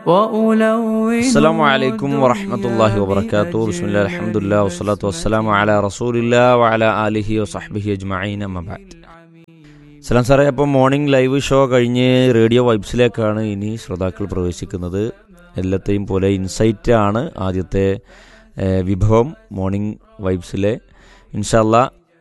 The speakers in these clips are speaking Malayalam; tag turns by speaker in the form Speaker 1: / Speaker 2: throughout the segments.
Speaker 1: السلام عليكم ورحمة الله وبركاته بسم الله الحمد لله والصلاة والسلام على رسول الله وعلى آله وصحبه أجمعين أما بعد സലാം സാറേ അപ്പോൾ മോർണിംഗ് ലൈവ് ഷോ കഴിഞ്ഞ് റേഡിയോ വൈബ്സിലേക്കാണ് ഇനി ശ്രോതാക്കൾ പ്രവേശിക്കുന്നത് എല്ലാത്തെയും പോലെ ഇൻസൈറ്റ് ആണ് ആദ്യത്തെ ഏഹ്, വിഭവം മോർണിംഗ് വൈബ്സിലെ ഇൻഷല്ല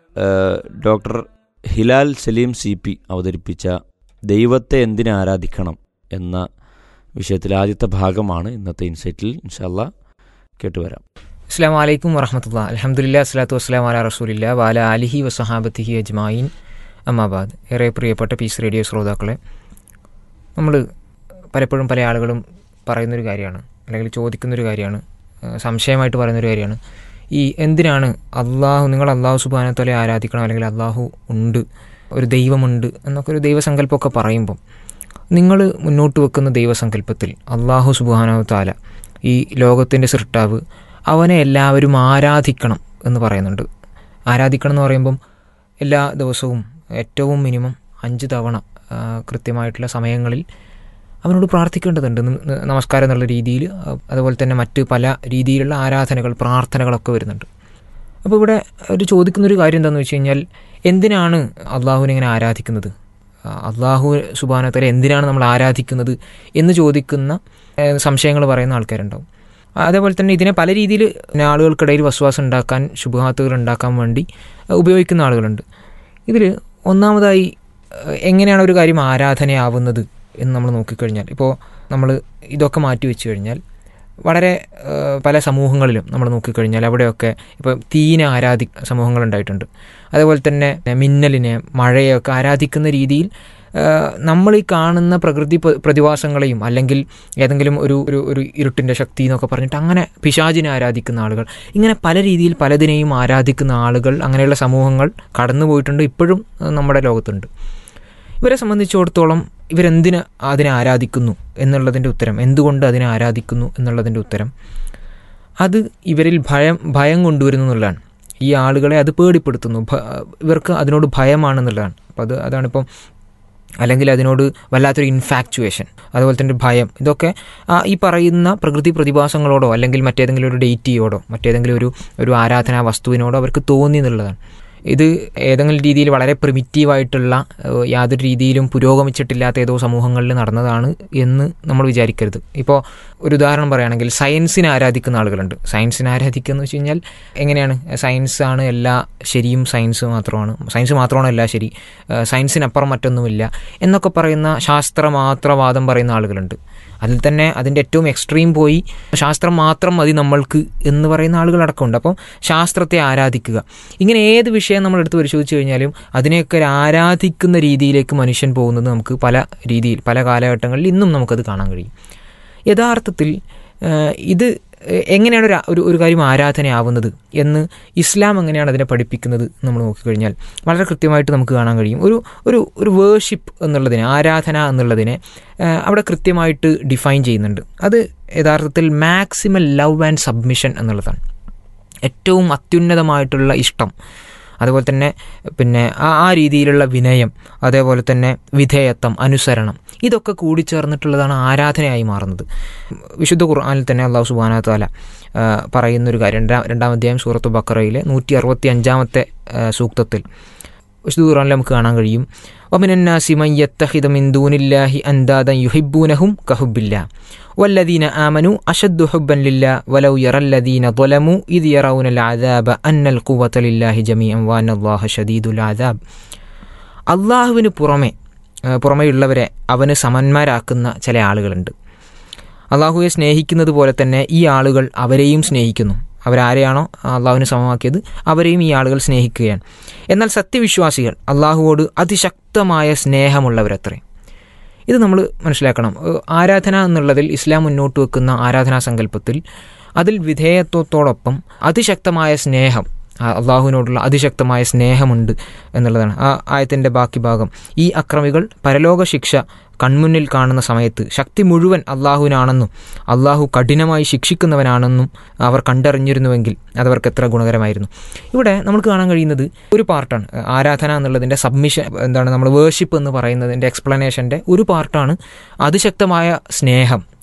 Speaker 1: doctor Hilal Saleem C P അവതരിപ്പിച്ച ദൈവത്തെ എന്തിനെ ആരാധിക്കണം എന്ന വിഷയത്തിലെ ആദ്യത്തെ ഭാഗമാണ് ഇന്നത്തെ ഇൻസൈറ്റിൽ ഇൻഷല്ല കേട്ടുവരാം
Speaker 2: അസ്സാം വലൈക്കും വറഹമത്തുള്ള അലഹമുല്ല അസ്ലാത്തു വസ്സലാം അല റസൂലില്ല വാല അലിഹി വസഹാബത്തിഹി അജ്മായിൻ അമ്മാബാദ് ഏറെ പ്രിയപ്പെട്ട പീസ് റേഡിയോ ശ്രോതാക്കളെ നമ്മൾ പലപ്പോഴും പല ആളുകളും പറയുന്നൊരു കാര്യമാണ് അല്ലെങ്കിൽ ചോദിക്കുന്നൊരു കാര്യമാണ് ആ, സംശയമായിട്ട് പറയുന്നൊരു കാര്യമാണ് ഈ എന്തിനാണ് അള്ളാഹു നിങ്ങൾ അള്ളാഹു സുബാനത്തോലെ ആരാധിക്കണം അല്ലെങ്കിൽ അള്ളാഹു ഉണ്ട് ഒരു ദൈവമുണ്ട് എന്നൊക്കെ ഒരു ദൈവസങ്കല്പമൊക്കെ പറയുമ്പം നിങ്ങൾ മുന്നോട്ട് വെക്കുന്ന ദൈവസങ്കല്പത്തിൽ അള്ളാഹു സുബാനോ താല ഈ ലോകത്തിൻ്റെ സൃഷ്ടാവ് അവനെ എല്ലാവരും ആരാധിക്കണം എന്ന് പറയുന്നുണ്ട് ആരാധിക്കണം എന്ന് പറയുമ്പം എല്ലാ ദിവസവും ഏറ്റവും മിനിമം അഞ്ച് തവണ ആ, കൃത്യമായിട്ടുള്ള സമയങ്ങളിൽ അവനോട് പ്രാർത്ഥിക്കേണ്ടതുണ്ട് ന- ന- നമസ്കാരം എന്നുള്ള രീതിയിൽ ആ, അതുപോലെ തന്നെ മറ്റ് പല രീതിയിലുള്ള ആരാധനകൾ പ്രാർത്ഥനകളൊക്കെ വരുന്നുണ്ട് അപ്പോൾ ഇവിടെ ഒരു ചോദിക്കുന്നൊരു കാര്യം എന്താണെന്ന് വെച്ച് കഴിഞ്ഞാൽ എന്തിനാണ് അള്ളാഹുവിനെ ഇങ്ങനെ ആരാധിക്കുന്നത് ആ, അള്ളാഹു സുബാനത്തല എന്തിനാണ് നമ്മൾ ആരാധിക്കുന്നത് എന്ന് ചോദിക്കുന്ന സംശയങ്ങൾ പറയുന്ന ആൾക്കാരുണ്ടാവും അതേപോലെ തന്നെ ഇതിനെ പല രീതിയിൽ ആളുകൾക്കിടയിൽ വസ്വാസം ഉണ്ടാക്കാൻ ശുഭഹാത്തുകൾ ഉണ്ടാക്കാൻ വേണ്ടി ആ, ഉപയോഗിക്കുന്ന ആളുകളുണ്ട് ഇതിൽ ഒന്നാമതായി ആ, എങ്ങനെയാണ് ഒരു കാര്യം ആരാധനയാവുന്നത് എന്ന് നമ്മൾ നോക്കിക്കഴിഞ്ഞാൽ ഇപ്പോൾ നമ്മൾ ഇതൊക്കെ മാറ്റി വെച്ച് കഴിഞ്ഞാൽ വളരെ ആ, പല സമൂഹങ്ങളിലും നമ്മൾ നോക്കിക്കഴിഞ്ഞാൽ അവിടെയൊക്കെ ഇപ്പോൾ തീനെ ആരാധി സമൂഹങ്ങളുണ്ടായിട്ടുണ്ട് അതേപോലെ തന്നെ മിന്നലിനെ മഴയൊക്കെ ആരാധിക്കുന്ന രീതിയിൽ ആ, നമ്മൾ ഈ കാണുന്ന പ്രകൃതി പ്ര- പ്രതിഭാസങ്ങളെയും അല്ലെങ്കിൽ ഏതെങ്കിലും ഒരു ഒരു ഒരു ഇരുട്ടിൻ്റെ ശക്തി എന്നൊക്കെ പറഞ്ഞിട്ട് അങ്ങനെ പിശാചിനെ ആരാധിക്കുന്ന ആളുകൾ ഇങ്ങനെ പല രീതിയിൽ പലതിനെയും ആരാധിക്കുന്ന ആളുകൾ അങ്ങനെയുള്ള സമൂഹങ്ങൾ കടന്നു പോയിട്ടുണ്ട് ഇപ്പോഴും ആ, നമ്മുടെ ലോകത്തുണ്ട് ഇവരെ സംബന്ധിച്ചിടത്തോളം ഇവരെന്തിന് അതിനെ ആരാധിക്കുന്നു എന്നുള്ളതിൻ്റെ ഉത്തരം എന്തുകൊണ്ട് അതിനെ ആരാധിക്കുന്നു എന്നുള്ളതിൻ്റെ ഉത്തരം അത് ഇവരിൽ ഭയം ഭയം കൊണ്ടുവരുന്നു എന്നുള്ളതാണ് ഈ ആളുകളെ അത് പേടിപ്പെടുത്തുന്നു ഭ- ഇവർക്ക് അതിനോട് ഭയമാണെന്നുള്ളതാണ് അപ്പോൾ അത് അതാണിപ്പം അല്ലെങ്കിൽ അതിനോട് വല്ലാത്തൊരു ഇൻഫാക്ച്വേഷൻ അതുപോലെ തന്നെ ഭയം ഇതൊക്കെ ആ ഈ പറയുന്ന പ്രകൃതി പ്രതിഭാസങ്ങളോടോ അല്ലെങ്കിൽ മറ്റേതെങ്കിലും ഒരു ഡേറ്റിയോടോ മറ്റേതെങ്കിലും ഒരു ഒരു ആരാധനാ വസ്തുവിനോടോ അവർക്ക് തോന്നി എന്നുള്ളതാണ് ഇത് ഏതെങ്കിലും രീതിയിൽ വളരെ പ്രിമിറ്റീവായിട്ടുള്ള ഏഹ്, യാതൊരു രീതിയിലും പുരോഗമിച്ചിട്ടില്ലാത്ത ഏതോ സമൂഹങ്ങളിൽ നടന്നതാണ് എന്ന് നമ്മൾ വിചാരിക്കരുത് ഇപ്പോൾ ഒരു ഉദാഹരണം പറയുകയാണെങ്കിൽ സയൻസിനെ ആരാധിക്കുന്ന ആളുകളുണ്ട് സയൻസിനെ ആരാധിക്കുക എന്ന് വെച്ച് കഴിഞ്ഞാൽ എങ്ങനെയാണ് സയൻസ് ആണ് എല്ലാ ശരിയും സയൻസ് മാത്രമാണ് സയൻസ് മാത്രമാണ് എല്ലാ ശരി ഏഹ്, സയൻസിനപ്പുറം മറ്റൊന്നുമില്ല എന്നൊക്കെ പറയുന്ന ശാസ്ത്രമാത്രവാദം പറയുന്ന ആളുകളുണ്ട് അതിൽ തന്നെ അതിൻ്റെ ഏറ്റവും എക്സ്ട്രീം പോയി ശാസ്ത്രം മാത്രം മതി നമ്മൾക്ക് എന്ന് പറയുന്ന ആളുകളടക്കമുണ്ട് അപ്പം ശാസ്ത്രത്തെ ആരാധിക്കുക ഇങ്ങനെ ഏത് വിഷയം നമ്മൾ എടുത്ത് പരിശോധിച്ച് കഴിഞ്ഞാലും അതിനെയൊക്കെ ഒരു ആരാധിക്കുന്ന രീതിയിലേക്ക് മനുഷ്യൻ പോകുന്നത് നമുക്ക് പല രീതിയിൽ പല കാലഘട്ടങ്ങളിൽ ഇന്നും നമുക്കത് കാണാൻ കഴിയും യഥാർത്ഥത്തിൽ ഏഹ്, ഇത് എങ്ങനെയാണ് ഒരു ഒരു ഒരു കാര്യം ആരാധനയാവുന്നത് എന്ന് ഇസ്ലാം എങ്ങനെയാണ് അതിനെ പഠിപ്പിക്കുന്നത് എന്ന് നമ്മൾ നോക്കിക്കഴിഞ്ഞാൽ വളരെ കൃത്യമായിട്ട് നമുക്ക് കാണാൻ കഴിയും ഒരു ഒരു ഒരു വേർഷിപ്പ് എന്നുള്ളതിനെ ആരാധന എന്നുള്ളതിനെ ഏഹ്, അവിടെ കൃത്യമായിട്ട് ഡിഫൈൻ ചെയ്യുന്നുണ്ട് അത് യഥാർത്ഥത്തിൽ മാക്സിമം ലവ് ആൻഡ് സബ്മിഷൻ എന്നുള്ളതാണ് ഏറ്റവും അത്യുന്നതമായിട്ടുള്ള ഇഷ്ടം അതുപോലെ തന്നെ പിന്നെ ആ ആ രീതിയിലുള്ള വിനയം അതേപോലെ തന്നെ വിധേയത്വം അനുസരണം ഇതൊക്കെ കൂടിച്ചേർന്നിട്ടുള്ളതാണ് ആരാധനയായി മാറുന്നത് വിശുദ്ധ ഖുർആനിൽ തന്നെ അള്ളാഹു സുബാന താല പറയുന്നൊരു കാര്യം രണ്ടാം രണ്ടാം അധ്യായം സൂറത്ത് ബക്കറയിലെ നൂറ്റി അറുപത്തി അഞ്ചാമത്തെ സൂക്തത്തിൽ വിശുദ്ധ ഖുർആനിൽ നമുക്ക് കാണാൻ കഴിയും വമിനന്നാസി മൻ യത്തഖിദ മിൻ ദൂനില്ലാഹി അൻദാദൻ യുഹിബ്ബൂനഹും കഹുബ്ബില്ലാ والذين آمنوا أشد حبا لله ولو يرى الذين ظلموا إذ يرون العذاب أن القوة لله جميعا وأن الله شديد العذاب അള്ളാഹുവിന് പുറമെ ആ, പുറമെയുള്ളവരെ അവന് സമന്മാരാക്കുന്ന ചില ആളുകളുണ്ട് അള്ളാഹുവെ സ്നേഹിക്കുന്നത് പോലെ തന്നെ ഈ ആളുകൾ അവരെയും സ്നേഹിക്കുന്നു അവരാരെയാണോ അള്ളാഹുവിനെ സമമാക്കിയത് അവരെയും ഈ ആളുകൾ സ്നേഹിക്കുകയാണ് എന്നാൽ സത്യവിശ്വാസികൾ അള്ളാഹുവോട് അതിശക്തമായ സ്നേഹമുള്ളവരത്രേ ഇത് നമ്മൾ മനസ്സിലാക്കണം ഏഹ് ആരാധന എന്നുള്ളതിൽ ഇസ്ലാം മുന്നോട്ട് വെക്കുന്ന ആരാധനാ സങ്കല്പത്തിൽ അതിൽ വിധേയത്വത്തോടൊപ്പം അതിശക്തമായ സ്നേഹം ആ അള്ളാഹുവിനോടുള്ള അതിശക്തമായ സ്നേഹമുണ്ട് എന്നുള്ളതാണ് ആ ആയത്തിൻ്റെ ബാക്കി ഭാഗം ഈ അക്രമികൾ പരലോക ശിക്ഷ കൺമുന്നിൽ കാണുന്ന സമയത്ത് ശക്തി മുഴുവൻ അള്ളാഹുവിനാണെന്നും അള്ളാഹു കഠിനമായി ശിക്ഷിക്കുന്നവനാണെന്നും അവർ കണ്ടറിഞ്ഞിരുന്നുവെങ്കിൽ അതവർക്ക് എത്ര ഗുണകരമായിരുന്നു ഇവിടെ നമുക്ക് കാണാൻ കഴിയുന്നത് ഒരു പാർട്ടാണ് ആരാധന എന്നുള്ളതിൻ്റെ സബ്മിഷൻ എന്താണ് നമ്മൾ വേർഷിപ്പ് എന്ന് പറയുന്നതിൻ്റെ എക്സ്പ്ലനേഷൻ്റെ ഒരു പാർട്ടാണ് അതിശക്തമായ സ്നേഹം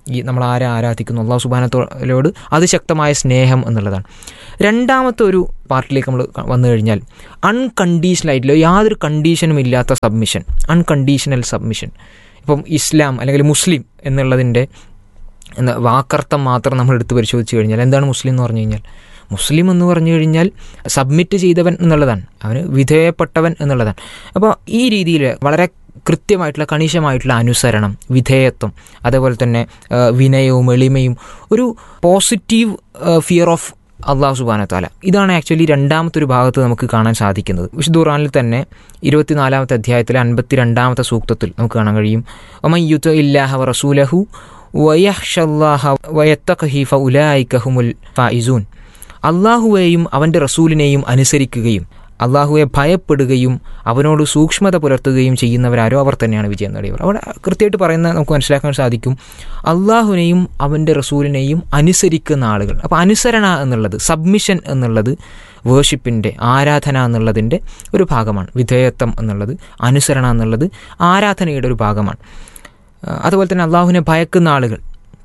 Speaker 2: ഈ നമ്മൾ ആരെ ആരാധിക്കുന്നു അള്ളാഹു സുബാനത്തോട് അതിശക്തമായ സ്നേഹം എന്നുള്ളതാണ് രണ്ടാമത്തെ ഒരു പാർട്ടിലേക്ക് നമ്മൾ വന്നു കഴിഞ്ഞാൽ അൺകണ്ടീഷണൽ ആയിട്ടുള്ള യാതൊരു കണ്ടീഷനും ഇല്ലാത്ത സബ്മിഷൻ അൺകണ്ടീഷണൽ സബ്മിഷൻ ഇപ്പം ഇസ്ലാം അല്ലെങ്കിൽ മുസ്ലിം എന്നുള്ളതിൻ്റെ എന്താ വാക്കർത്ഥം മാത്രം നമ്മൾ എടുത്ത് പരിശോധിച്ച് കഴിഞ്ഞാൽ എന്താണ് മുസ്ലിം എന്ന് പറഞ്ഞു കഴിഞ്ഞാൽ മുസ്ലിം എന്ന് പറഞ്ഞു കഴിഞ്ഞാൽ സബ്മിറ്റ് ചെയ്തവൻ എന്നുള്ളതാണ് അവന് വിധേയപ്പെട്ടവൻ എന്നുള്ളതാണ് അപ്പോൾ ഈ രീതിയിൽ വളരെ കൃത്യമായിട്ടുള്ള കണിശമായിട്ടുള്ള അനുസരണം വിധേയത്വം അതേപോലെ തന്നെ ആ, വിനയവും എളിമയും ഒരു പോസിറ്റീവ് ഫിയർ ഓഫ് അള്ളാഹു സുബാന താല ഇതാണ് ആക്ച്വലി രണ്ടാമത്തെ ഒരു ഭാഗത്ത് നമുക്ക് കാണാൻ സാധിക്കുന്നത് വിശുദ്ധ ഖുർആനിൽ തന്നെ ഇരുപത്തിനാലാമത്തെ അധ്യായത്തിലെ അൻപത്തി രണ്ടാമത്തെ സൂക്തത്തിൽ നമുക്ക് കാണാൻ കഴിയും ഒമൻ യുദ്ധ ഇല്ലാഹ വ റസൂലഹു വയഹ്ഷല്ലാഹ വയത്തഖഹി ഫ ഉലായിക്കഹുമുൽ ഫായിസൂൻ അള്ളാഹുവേയും അവൻ്റെ റസൂലിനെയും അനുസരിക്കുകയും അള്ളാഹുവെ ഭയപ്പെടുകയും അവനോട് സൂക്ഷ്മത പുലർത്തുകയും ചെയ്യുന്നവരാരോ അവർ തന്നെയാണ് വിജയം നേടിയവർ അവിടെ കൃത്യമായിട്ട് പറയുന്ന നമുക്ക് മനസ്സിലാക്കാൻ സാധിക്കും അള്ളാഹുവിനെയും അവൻ്റെ റസൂലിനെയും അനുസരിക്കുന്ന ആളുകൾ അപ്പോൾ അനുസരണ എന്നുള്ളത് സബ്മിഷൻ എന്നുള്ളത് വേർഷിപ്പിൻ്റെ ആരാധന എന്നുള്ളതിൻ്റെ ഒരു ഭാഗമാണ് വിധേയത്വം എന്നുള്ളത് അനുസരണ എന്നുള്ളത് ആരാധനയുടെ ഒരു ഭാഗമാണ് ആ, അതുപോലെ തന്നെ അള്ളാഹുവിനെ ഭയക്കുന്ന ആളുകൾ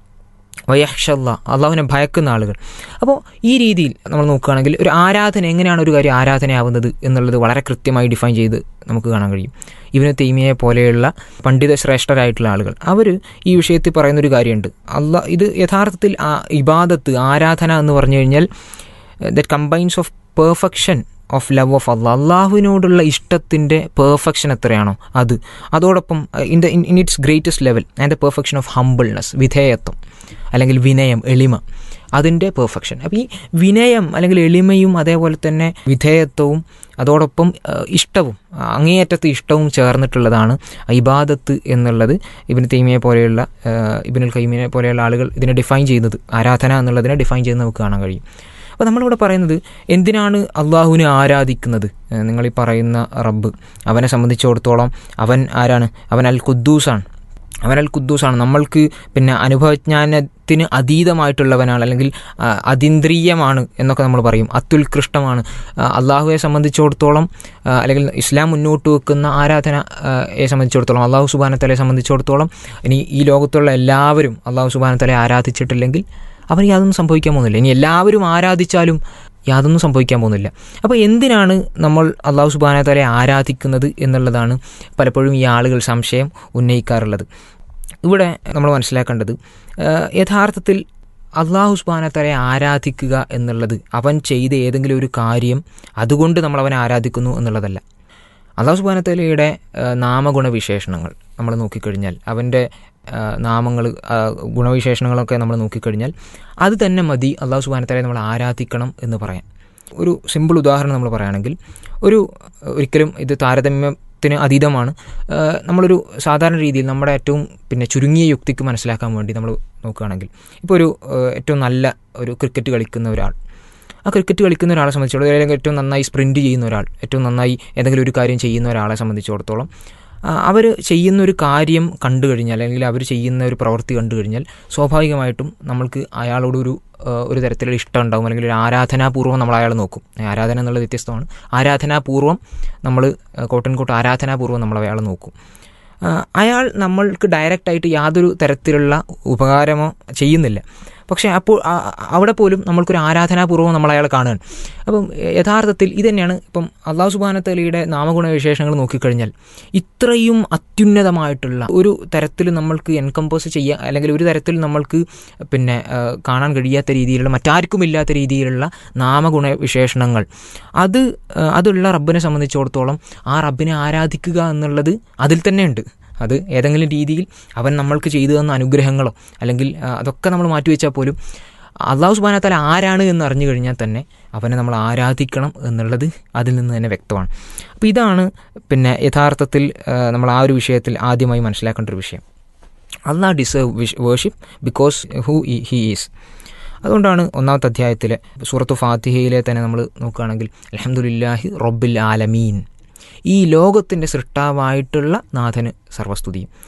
Speaker 2: വയഹ്ഷല്ല അള്ളാഹുവിനെ ഭയക്കുന്ന ആളുകൾ അപ്പോൾ ഈ രീതിയിൽ നമ്മൾ നോക്കുകയാണെങ്കിൽ ഒരു ആരാധന എങ്ങനെയാണ് ഒരു കാര്യം ആരാധനയാവുന്നത് എന്നുള്ളത് വളരെ കൃത്യമായി ഡിഫൈൻ ചെയ്ത് നമുക്ക് കാണാൻ കഴിയും ഇവന് തെയ്മിയെ പോലെയുള്ള പണ്ഡിത ശ്രേഷ്ഠരായിട്ടുള്ള ആളുകൾ അവർ ഈ വിഷയത്തിൽ പറയുന്നൊരു കാര്യമുണ്ട് അള്ളാഹ് ഇത് യഥാർത്ഥത്തിൽ ആ ഇബാദത്ത് ആരാധന എന്ന് പറഞ്ഞു കഴിഞ്ഞാൽ that combines of perfection of love of Allah അള്ളാഹുവിനോടുള്ള ഇഷ്ടത്തിൻ്റെ പെർഫെക്ഷൻ എത്രയാണോ അത് അതോടൊപ്പം in the in it's greatest level and the perfection of humbleness വിധേയത്വം അല്ലെങ്കിൽ വിനയം എളിമ അതിൻ്റെ പെർഫെക്ഷൻ അപ്പോൾ ഈ വിനയം അല്ലെങ്കിൽ എളിമയും അതേപോലെ തന്നെ വിധേയത്വവും അതോടൊപ്പം ആ, ഇഷ്ടവും ആ, അങ്ങേയറ്റത്തെ ഇഷ്ടവും ചേർന്നിട്ടുള്ളതാണ് ഇബാദത്ത് എന്നുള്ളത് ഇബിന് തൈമിയെ പോലെയുള്ള ആ, ഇബിനുൽ കൈമിനെ പോലെയുള്ള ആളുകൾ ഇതിനെ ഡിഫൈൻ ചെയ്യുന്നത് ആരാധന എന്നുള്ളതിനെ ഡിഫൈൻ ചെയ്യുന്നത് നമുക്ക് കാണാൻ കഴിയും അപ്പോൾ നമ്മളിവിടെ പറയുന്നത് എന്തിനാണ് അള്ളാഹുവിനെ ആരാധിക്കുന്നത് ഏഹ് നിങ്ങൾ ഈ പറയുന്ന റബ്ബ് അവനെ സംബന്ധിച്ചിടത്തോളം അവൻ ആരാണ് അവൻ അൽ ഖുദ്ദൂസാണ് അവൻ അൽ ഖുദ്ദൂസാണ് നമ്മൾക്ക് പിന്നെ അനുഭവജ്ഞാനത്തിന് അതീതമായിട്ടുള്ളവനാണ് അല്ലെങ്കിൽ ആ, അതീന്ദ്രിയമാണ് എന്നൊക്കെ നമ്മൾ പറയും അത്യുത്കൃഷ്ടമാണ് ആ, അള്ളാഹുവെ സംബന്ധിച്ചിടത്തോളം ആ, അല്ലെങ്കിൽ ഇസ്ലാം മുന്നോട്ട് വെക്കുന്ന ആരാധന ആ, യെ സംബന്ധിച്ചിടത്തോളം അള്ളാഹു സുബാനത്തലയെ സംബന്ധിച്ചിടത്തോളം ഇനി ഈ ലോകത്തുള്ള എല്ലാവരും അള്ളാഹു സുബാനത്തലയെ ആരാധിച്ചിട്ടില്ലെങ്കിൽ അവന് യാതൊന്നും സംഭവിക്കാൻ പോകുന്നില്ല ഇനി എല്ലാവരും ആരാധിച്ചാലും യാതൊന്നും സംഭവിക്കാൻ പോകുന്നില്ല അപ്പോൾ എന്തിനാണ് നമ്മൾ അള്ളാഹു സുബാനത്തലയെ ആരാധിക്കുന്നത് എന്നുള്ളതാണ് പലപ്പോഴും ഈ ആളുകൾ സംശയം ഉന്നയിക്കാറുള്ളത് ഇവിടെ നമ്മൾ മനസ്സിലാക്കേണ്ടത് ആ, യഥാർത്ഥത്തിൽ അള്ളാഹു സുബാനത്തലയെ ആരാധിക്കുക എന്നുള്ളത് അവൻ ചെയ്ത ഏതെങ്കിലും ഒരു കാര്യം അതുകൊണ്ട് നമ്മൾ അവനെ ആരാധിക്കുന്നു എന്നുള്ളതല്ല അള്ളാഹു സുബാനത്തലയുടെ നാമഗുണവിശേഷണങ്ങൾ നമ്മൾ നോക്കിക്കഴിഞ്ഞാൽ അവൻ്റെ നാമങ്ങൾ ഗുണവിശേഷണങ്ങളൊക്കെ നമ്മൾ നോക്കിക്കഴിഞ്ഞാൽ അത് തന്നെ മതി അള്ളാഹു സുബാനത്തലയെ നമ്മൾ ആരാധിക്കണം എന്ന് പറയാൻ ഒരു സിമ്പിൾ ഉദാഹരണം നമ്മൾ പറയുകയാണെങ്കിൽ ഒരു ഒരിക്കലും ഇത് താരതമ്യത്തിന് അതീതമാണ് ആ, നമ്മളൊരു സാധാരണ രീതിയിൽ നമ്മുടെ ഏറ്റവും പിന്നെ ചുരുങ്ങിയ യുക്തിക്ക് മനസ്സിലാക്കാൻ വേണ്ടി നമ്മൾ നോക്കുകയാണെങ്കിൽ ഇപ്പോൾ ഒരു ആ, ഏറ്റവും നല്ല ഒരു ക്രിക്കറ്റ് കളിക്കുന്ന ഒരാൾ ആ ക്രിക്കറ്റ് കളിക്കുന്ന ഒരാളെ സംബന്ധിച്ചിടത്തോളം അല്ലെങ്കിൽ ഏറ്റവും നന്നായി സ്പ്രിൻറ്റ് ചെയ്യുന്ന ഒരാൾ ഏറ്റവും നന്നായി ഏതെങ്കിലും ഒരു കാര്യം ചെയ്യുന്ന ഒരാളെ സംബന്ധിച്ചിടത്തോളം അവർ ചെയ്യുന്ന ഒരു കാര്യം കണ്ടു കഴിഞ്ഞാൽ അല്ലെങ്കിൽ അവർ ചെയ്യുന്ന ഒരു പ്രവൃത്തി കണ്ടു കഴിഞ്ഞാൽ സ്വാഭാവികമായിട്ടും നമ്മൾക്ക് അയാളോടൊരു ആ, ഒരു തരത്തിലുള്ള ഇഷ്ടം ഉണ്ടാകും അല്ലെങ്കിൽ ഒരു ആരാധനാപൂർവ്വം നമ്മൾ അയാളെ നോക്കും ആരാധന എന്നുള്ളത് വ്യത്യസ്തമാണ് ആരാധനാപൂർവ്വം നമ്മൾ കോട്ടൻ കോട്ട് ആരാധനാപൂർവ്വം നമ്മൾ അയാളെ നോക്കും ആ, അയാൾ നമ്മൾക്ക് ഡയറക്റ്റായിട്ട് യാതൊരു തരത്തിലുള്ള ഉപകാരമോ ചെയ്യുന്നില്ല പക്ഷേ അപ്പോൾ ആ- അവിടെ പോലും നമ്മൾക്കൊരു ആരാധനാപൂർവ്വം നമ്മൾ അയാളെ കാണുകയാണ് അപ്പം യഥാർത്ഥത്തിൽ ഇത് തന്നെയാണ് ഇപ്പം അള്ളാഹു സുബാനത്തലിയുടെ നാമഗുണ വിശേഷങ്ങൾ നോക്കിക്കഴിഞ്ഞാൽ ഇത്രയും അത്യുന്നതമായിട്ടുള്ള ഒരു തരത്തിൽ നമ്മൾക്ക് എൻകമ്പോസ് ചെയ്യാൻ അല്ലെങ്കിൽ ഒരു തരത്തിൽ നമ്മൾക്ക് പിന്നെ ആ, കാണാൻ കഴിയാത്ത രീതിയിലുള്ള മറ്റാർക്കും ഇല്ലാത്ത രീതിയിലുള്ള നാമഗുണ വിശേഷണങ്ങൾ അത് ആ, അതുള്ള റബ്ബിനെ സംബന്ധിച്ചിടത്തോളം ആ റബ്ബിനെ ആരാധിക്കുക എന്നുള്ളത് അതിൽ തന്നെ ഉണ്ട് അത് ഏതെങ്കിലും രീതിയിൽ അവൻ നമ്മൾക്ക് ചെയ്തു തന്ന അനുഗ്രഹങ്ങളോ അല്ലെങ്കിൽ ആ, അതൊക്കെ നമ്മൾ മാറ്റിവെച്ചാൽ പോലും അള്ളാഹു സുബാനത്താല ആരാണ് എന്ന് അറിഞ്ഞു കഴിഞ്ഞാൽ തന്നെ അവനെ നമ്മൾ ആരാധിക്കണം എന്നുള്ളത് അതിൽ നിന്ന് തന്നെ വ്യക്തമാണ് അപ്പോൾ ഇതാണ് പിന്നെ യഥാർത്ഥത്തിൽ ആ, നമ്മൾ ആ ഒരു വിഷയത്തിൽ ആദ്യമായി മനസ്സിലാക്കേണ്ട ഒരു വിഷയം Allah deserve which worship because who he is അതുകൊണ്ടാണ് ഒന്നാമത്തെ അധ്യായത്തിലെ സൂറത്തു ഫാത്തിഹയിലെ തന്നെ നമ്മൾ നോക്കുകയാണെങ്കിൽ അലഹമുല്ലാഹി റബ്ബിൽ ആലമീൻ ഈ ലോകത്തിൻ്റെ സൃഷ്ടാവായിട്ടുള്ള നാഥന് സർവസ്തുതിയും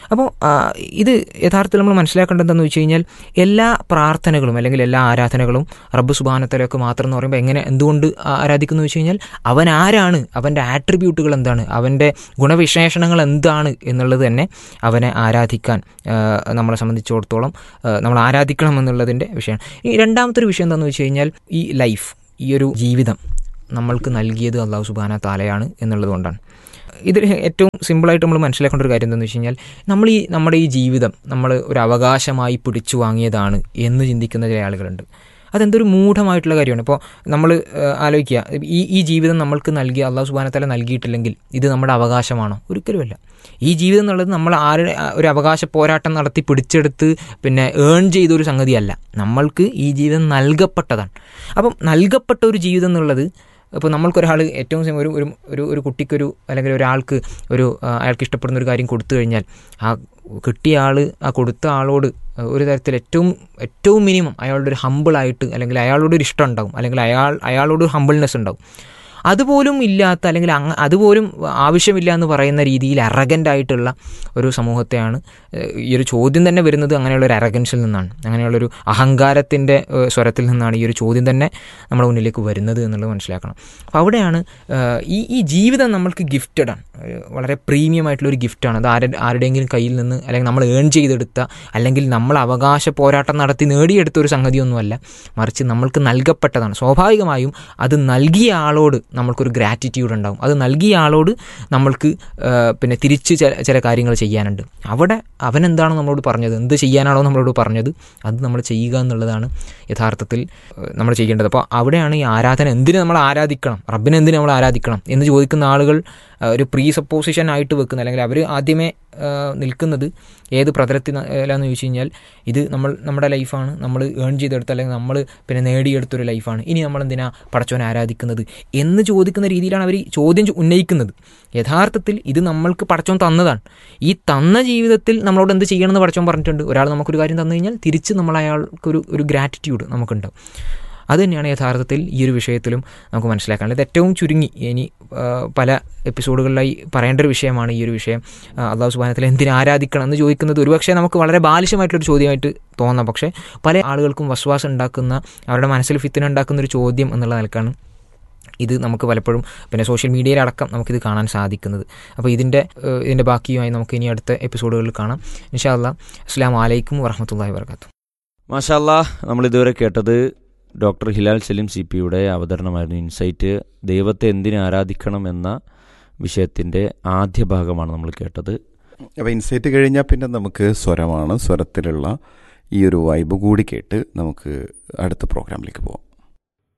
Speaker 2: അപ്പോൾ ആ, ഇത് യഥാർത്ഥത്തിൽ നമ്മൾ മനസ്സിലാക്കേണ്ടത് എന്താണെന്ന് വെച്ച് കഴിഞ്ഞാൽ എല്ലാ പ്രാർത്ഥനകളും അല്ലെങ്കിൽ എല്ലാ ആരാധനകളും റബ്ബ് സുബാനത്തലൊക്കെ മാത്രം എന്ന് പറയുമ്പോൾ എങ്ങനെ എന്തുകൊണ്ട് ആ- ആരാധിക്കുന്നു വെച്ച് കഴിഞ്ഞാൽ അവൻ ആരാണ് അവൻ്റെ ആട്രിബ്യൂട്ടുകൾ എന്താണ് അവൻ്റെ ഗുണവിശേഷണങ്ങൾ എന്താണ് എന്നുള്ളത് തന്നെ അവനെ ആരാധിക്കാൻ ആ, നമ്മളെ സംബന്ധിച്ചിടത്തോളം ആ, നമ്മൾ ആരാധിക്കണം എന്നുള്ളതിൻ്റെ വിഷയമാണ് ഈ രണ്ടാമത്തെ ഒരു വിഷയം എന്താണെന്ന് വെച്ച് കഴിഞ്ഞാൽ ഈ ലൈഫ് ഈ ഒരു ജീവിതം നമ്മൾക്ക് നൽകിയത് അള്ളാഹു സുബാന താലയാണ് എന്നുള്ളത് കൊണ്ടാണ് ഇതിൽ ഏറ്റവും സിമ്പിളായിട്ട് നമ്മൾ മനസ്സിലാക്കേണ്ട ഒരു കാര്യം എന്താണെന്ന് വെച്ച് കഴിഞ്ഞാൽ നമ്മൾ ഈ നമ്മുടെ ഈ ജീവിതം നമ്മൾ ഒരു അവകാശമായി പിടിച്ചു വാങ്ങിയതാണ് എന്ന് ചിന്തിക്കുന്ന ചില ആളുകളുണ്ട് അതെന്തൊരു മൂഢമായിട്ടുള്ള കാര്യമാണ് ഇപ്പോൾ നമ്മൾ ആലോചിക്കുക ഈ ഈ ജീവിതം നമ്മൾക്ക് നൽകിയ അള്ളാഹു സുബാനത്തല നൽകിയിട്ടില്ലെങ്കിൽ ഇത് നമ്മുടെ അവകാശമാണോ ഒരിക്കലുമല്ല ഈ ജീവിതം എന്നുള്ളത് നമ്മൾ ആരുടെ ആ, ഒരു അവകാശ പോരാട്ടം നടത്തി പിടിച്ചെടുത്ത് പിന്നെ ഏൺ ചെയ്ത ഒരു സംഗതിയല്ല നമ്മൾക്ക് ഈ ജീവിതം നൽകപ്പെട്ടതാണ് അപ്പം നൽകപ്പെട്ട ഒരു ജീവിതം എന്നുള്ളത് ഇപ്പോൾ നമ്മൾക്കൊരാൾ ഏറ്റവും sim- ഒരു ഒരു ഒരു ഒരു കുട്ടിക്കൊരു അല്ലെങ്കിൽ ഒരാൾക്ക് ഒരു ആ, അയാൾക്ക് ഇഷ്ടപ്പെടുന്ന ഒരു കാര്യം കൊടുത്തു കഴിഞ്ഞാൽ ആ കിട്ടിയ ആൾ ആ കൊടുത്ത ആളോട് ഒരു തരത്തിൽ ഏറ്റവും ഏറ്റവും മിനിമം അയാളുടെ ഒരു ഹമ്പിളായിട്ട് അല്ലെങ്കിൽ അയാളോട് ഒരു ഇഷ്ടം ഉണ്ടാവും അല്ലെങ്കിൽ അയാൾ അയാളോട് ഒരു ഹമ്പിൾനെസ് ഉണ്ടാവും അതുപോലും ഇല്ലാത്ത അല്ലെങ്കിൽ അങ്ങ് അതുപോലും ആവശ്യമില്ല എന്ന് പറയുന്ന രീതിയിൽ അറഗൻ്റ് ആയിട്ടുള്ള ഒരു സമൂഹത്തെയാണ് ഏഹ്, ഈ ഒരു ചോദ്യം തന്നെ വരുന്നത് അങ്ങനെയുള്ള ഒരു അറഗൻസിൽ നിന്നാണ് അങ്ങനെയുള്ളൊരു അഹങ്കാരത്തിൻ്റെ ഏഹ്, സ്വരത്തിൽ നിന്നാണ് ഈ ഒരു ചോദ്യം തന്നെ നമ്മുടെ മുന്നിലേക്ക് വരുന്നത് എന്നുള്ളത് മനസ്സിലാക്കണം അപ്പോൾ അവിടെയാണ് ഏഹ്, ഈ ഈ ജീവിതം നമ്മൾക്ക് ഗിഫ്റ്റഡ് ആണ് ഏഹ്, വളരെ പ്രീമിയം ആയിട്ടുള്ള ഒരു ഗിഫ്റ്റാണ് അത് ആരുടെ ആരുടെയെങ്കിലും കയ്യിൽ നിന്ന് അല്ലെങ്കിൽ നമ്മൾ ഏൺ ചെയ്തെടുത്ത അല്ലെങ്കിൽ നമ്മൾ അവകാശ പോരാട്ടം നടത്തി നേടിയെടുത്ത ഒരു സംഗതിയൊന്നുമല്ല മറിച്ച് നമ്മൾക്ക് നൽകപ്പെട്ടതാണ് സ്വാഭാവികമായും അത് നൽകിയ ആളോട് നമ്മൾക്കൊരു ഗ്രാറ്റിറ്റ്യൂഡ് ഉണ്ടാവും അത് നൽകിയ ആളോട് നമ്മൾക്ക് ആ, പിന്നെ തിരിച്ച് ചില ചില കാര്യങ്ങൾ ചെയ്യാനുണ്ട് അവിടെ അവൻ എന്താണ് നമ്മളോട് പറഞ്ഞത് എന്ത് ചെയ്യാനാണോ നമ്മളോട് പറഞ്ഞത് അത് നമ്മൾ ചെയ്യുക എന്നുള്ളതാണ് യഥാർത്ഥത്തിൽ ആ, നമ്മൾ ചെയ്യേണ്ടത് അപ്പോൾ അവിടെയാണ് ഈ ആരാധന എന്തിന് നമ്മൾ ആരാധിക്കണം റബ്ബിനെ എന്തിന് നമ്മൾ ആരാധിക്കണം എന്ന് ചോദിക്കുന്ന ആളുകൾ ആ, ഒരു പ്രീ സപ്പോസിഷൻ ആയിട്ട് വെക്കുന്ന അല്ലെങ്കിൽ അവർ ആദ്യമേ ആ, നിൽക്കുന്നത് ഏത് പ്രതലത്തിലാന്ന് ചോദിച്ചു കഴിഞ്ഞാൽ ഇത് നമ്മൾ നമ്മുടെ ലൈഫാണ് നമ്മൾ ഏൺ ചെയ്തെടുത്ത അല്ലെങ്കിൽ നമ്മൾ പിന്നെ നേടിയെടുത്തൊരു ലൈഫാണ് ഇനി നമ്മൾ എന്തിനാ പടച്ചോനെ ആരാധിക്കുന്നത് എന്ന് ചോദിക്കുന്ന രീതിയിലാണ് അവർ ചോദ്യം ചോ- ഉന്നയിക്കുന്നത് യഥാർത്ഥത്തിൽ ഇത് നമ്മൾക്ക് പടച്ചോൻ തന്നതാണ് ഈ തന്ന ജീവിതത്തിൽ നമ്മളോട് എന്ത് ചെയ്യണമെന്ന് പടച്ചോൻ പറഞ്ഞിട്ടുണ്ട് ഒരാൾ നമുക്കൊരു കാര്യം തന്നു കഴിഞ്ഞാൽ തിരിച്ച് നമ്മൾ അയാൾക്കൊരു ഒരു ഗ്രാറ്റിറ്റ്യൂഡ് നമുക്കുണ്ടാവും അത് തന്നെയാണ് യഥാർത്ഥത്തിൽ ഈ ഒരു വിഷയത്തിലും നമുക്ക് മനസ്സിലാക്കാനുള്ളത് ഇത് ഏറ്റവും ചുരുങ്ങി ഇനി ആ, പല എപ്പിസോഡുകളിലായി പറയേണ്ട ഒരു വിഷയമാണ് ഈ ഒരു വിഷയം ആ, അള്ളാഹു സുബാനത്തിൽ എന്തിനു ആരാധിക്കണം എന്ന് ചോദിക്കുന്നത് ഒരുപക്ഷെ നമുക്ക് വളരെ ബാലിശമായിട്ടുള്ളൊരു ചോദ്യമായിട്ട് തോന്നാം പക്ഷേ പല ആളുകൾക്കും വസ്വാസം ഉണ്ടാക്കുന്ന അവരുടെ മനസ്സിൽ ഫിത്തിന ഉണ്ടാക്കുന്ന ഒരു ചോദ്യം എന്നുള്ള നിലക്കാണ് ഇത് നമുക്ക് പലപ്പോഴും പിന്നെ സോഷ്യൽ മീഡിയയിലടക്കം നമുക്കിത് കാണാൻ സാധിക്കുന്നത് അപ്പോൾ ഇതിൻ്റെ ഏഹ്, ഇതിൻ്റെ ബാക്കിയുമായി നമുക്ക് ഇനി അടുത്ത എപ്പിസോഡുകളിൽ കാണാം ഇൻഷാ അല്ലാ അസ്സാം വലൈക്കും വറഹമത്തല്ലാഹി വർക്കാത്തു
Speaker 1: മാഷാല്ലാ നമ്മൾ ഇതുവരെ കേട്ടത് ഡോക്ടർ ഹിലാൽ സലീം സി പിയുടെ അവതരണമായിരുന്നു ഇൻസൈറ്റ് ദൈവത്തെ എന്തിനു ആരാധിക്കണം എന്ന വിഷയത്തിൻ്റെ ആദ്യ ഭാഗമാണ് നമ്മൾ കേട്ടത്
Speaker 3: അപ്പോൾ ഇൻസൈറ്റ് കഴിഞ്ഞാൽ പിന്നെ നമുക്ക് സ്വരമാണ് സ്വരത്തിലുള്ള ഈ ഒരു വൈബ് കൂടി കേട്ട് നമുക്ക് അടുത്ത പ്രോഗ്രാമിലേക്ക് പോകാം